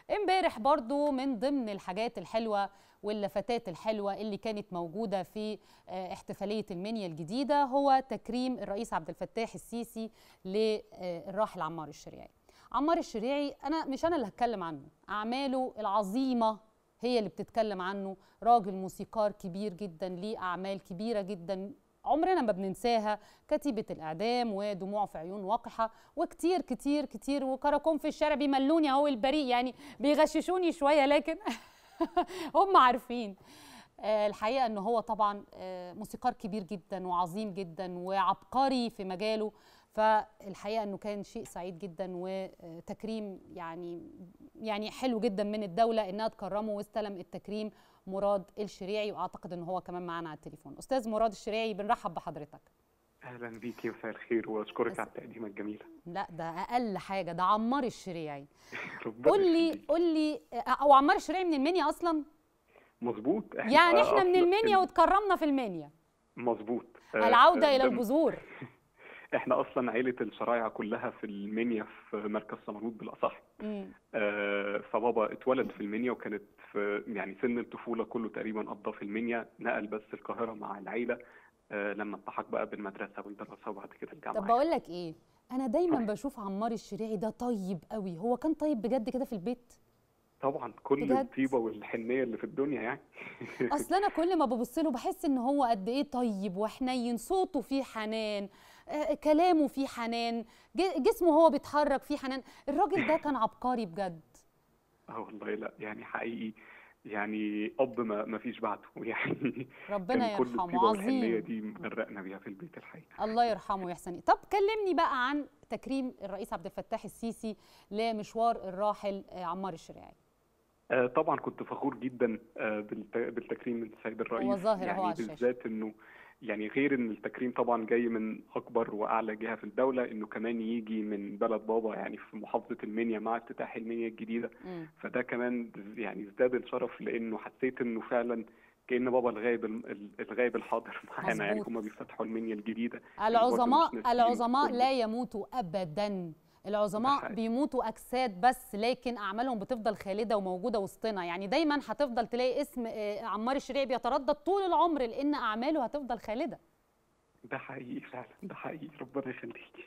امبارح برضو من ضمن الحاجات الحلوة واللفتات الحلوة اللي كانت موجودة في آه، احتفالية المنيا الجديدة هو تكريم الرئيس عبد الفتاح السيسي للراحل عمار الشريعي عمار الشريعي أنا مش أنا اللي هتكلم عنه أعماله العظيمة هي اللي بتتكلم عنه راجل موسيقار كبير جدا ليه أعمال كبيرة جدا عمرنا ما بننساها كتيبة الإعدام ودموع في عيون وقحة وكتير كتير كتير وكراكون في الشارع بيملوني أهو البريء يعني بيغششوني شوية لكن هم عارفين آه، الحقيقة أنه هو طبعا آه، موسيقار كبير جدا وعظيم جدا وعبقري في مجاله فالحقيقة أنه كان شيء سعيد جدا وتكريم يعني يعني حلو جدا من الدولة أنها تكرمه واستلم التكريم مراد الشريعي واعتقد ان هو كمان معانا على التليفون استاذ مراد الشريعي بنرحب بحضرتك اهلا بيكي مساء الخير واشكرك بس- على التقديمه الجميله لا ده اقل حاجه ده عمار الشريعي ربنا قول لي يخليك. قول لي او عمار الشريعي من المنيا اصلا مظبوط يعني احنا من أصل- المنيا واتكرمنا في المنيا مظبوط آه، العوده آه، الى ده- الجذور احنا اصلا عيله الشرايع كلها في المنيا في مركز سمرود بالاصح مم. آه، فبابا اتولد في المنيا وكانت في يعني سن الطفوله كله تقريبا قضى في المنيا نقل بس القاهره مع العيله آه، لما التحق بقى بالمدرسه والدراسه وبعد كده الجامعه طب بقول لك ايه انا دايما طيب. بشوف عمار الشريعي ده طيب قوي هو كان طيب بجد كده في البيت طبعا كل بجد؟ الطيبه والحنيه اللي في الدنيا يعني اصل انا كل ما ببص له بحس ان هو قد ايه طيب وحنين صوته فيه حنان آه، كلامه فيه حنان ج- جسمه هو بيتحرك فيه حنان الراجل ده كان عبقري بجد اه والله لا يعني حقيقي يعني اب ما ما فيش بعده يعني ربنا كان كل يرحمه الطيبه والحنيه عظيم دي مغرقنا بيها في البيت الحقيقه الله يرحمه ويحسن طب كلمني بقى عن تكريم الرئيس عبد الفتاح السيسي لمشوار الراحل آه، عمار الشريعي آه طبعا كنت فخور جدا آه بالت- بالتكريم من السيد الرئيس هو ظاهر أهو يعني على الشاشة. بالذات انه يعني غير ان التكريم طبعا جاي من اكبر واعلى جهه في الدوله انه كمان يجي من بلد بابا يعني في محافظه المنيا مع افتتاح المنيا الجديده مم. فده كمان يعني ازداد الشرف لانه حسيت انه فعلا كأن بابا الغايب الم- الغايب الحاضر معانا يعني مظبوط. هما بيفتحوا المنيا الجديده العظماء مش ناسيين العظماء كل- لا يموتوا ابدا العظماء حقيقي. بيموتوا اجساد بس لكن اعمالهم بتفضل خالده وموجوده وسطنا يعني دايما هتفضل تلاقي اسم آه، عمار الشريعي بيتردد طول العمر لان اعماله هتفضل خالده ده حقيقي فعلا ده حقيقي ربنا يخليكي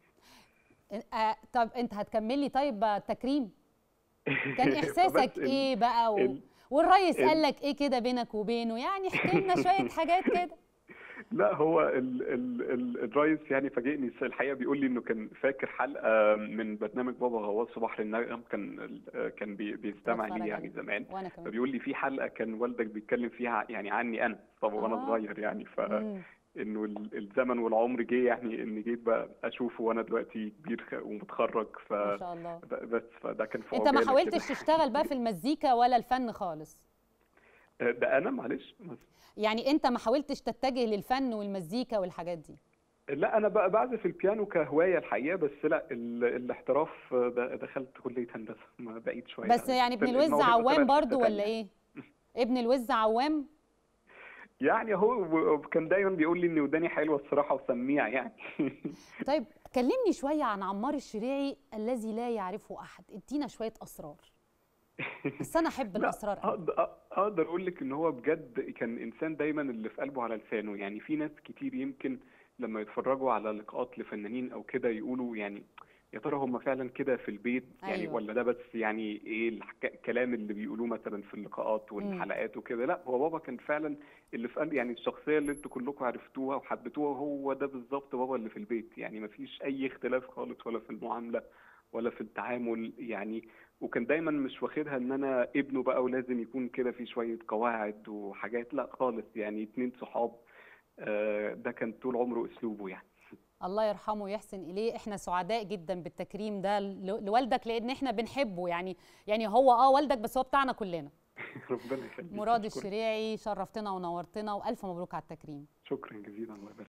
آه، طب انت هتكملي طيب آه، تكريم كان احساسك فبس ال- ايه بقى و... ال- والريس ال- قال لك ايه كده بينك وبينه يعني احكي لنا شويه حاجات كده لا هو ال ال ال الرئيس يعني فاجئني الحقيقه بيقول لي انه كان فاكر حلقه من برنامج بابا غواص في بحر النغم كان ال- كان بي- بيستمع بتفرج لي يعني عليه. زمان وانا كمان فبيقول لي في حلقه كان والدك بيتكلم فيها يعني عني انا طب وانا آه. صغير يعني فانه مم. ال- الزمن والعمر جه يعني ان جيت بقى اشوفه وانا دلوقتي كبير خ- ومتخرج ف ما شاء الله ب- بس فده كان في انت ما عقبالة حاولتش كده. تشتغل بقى في المزيكا ولا الفن خالص ده انا معلش يعني انت ما حاولتش تتجه للفن والمزيكا والحاجات دي لا انا بقى بعزف البيانو كهوايه الحقيقه بس لا ال... الاحتراف د- دخلت كليه هندسه ما بعيد شويه بس عن- يعني ابن الموهبة الوز طلعت عوام في برضو حتة ولا تانية. ايه ابن الوز عوام يعني هو كان دايما بيقول لي ان وداني حلوه الصراحه وسميع يعني طيب كلمني شويه عن عمار الشريعي الذي لا يعرفه احد ادينا شويه اسرار بس انا احب لا الاسرار قوي اقدر اقدر اقول لك ان هو بجد كان انسان دايما اللي في قلبه على لسانه يعني في ناس كتير يمكن لما يتفرجوا على لقاءات لفنانين او كده يقولوا يعني يا ترى هم فعلا كده في البيت يعني أيوة. ولا ده بس يعني ايه الحك- الكلام اللي بيقولوه مثلا في اللقاءات والحلقات وكده لا هو بابا كان فعلا اللي في قلب يعني الشخصيه اللي انتوا كلكم عرفتوها وحبيتوها هو ده بالظبط بابا اللي في البيت يعني مفيش اي اختلاف خالص ولا في المعامله ولا في التعامل يعني وكان دايما مش واخدها ان انا ابنه بقى ولازم يكون كده في شويه قواعد وحاجات لا خالص يعني اتنين صحاب آه، ده كان طول عمره اسلوبه يعني الله يرحمه ويحسن اليه احنا سعداء جدا بالتكريم ده ل- لوالدك لان احنا بنحبه يعني يعني هو اه والدك بس هو بتاعنا كلنا ربنا يخليك مراد شكراً. الشريعي شرفتنا ونورتنا والف مبروك على التكريم شكرا جزيلا الله يبارك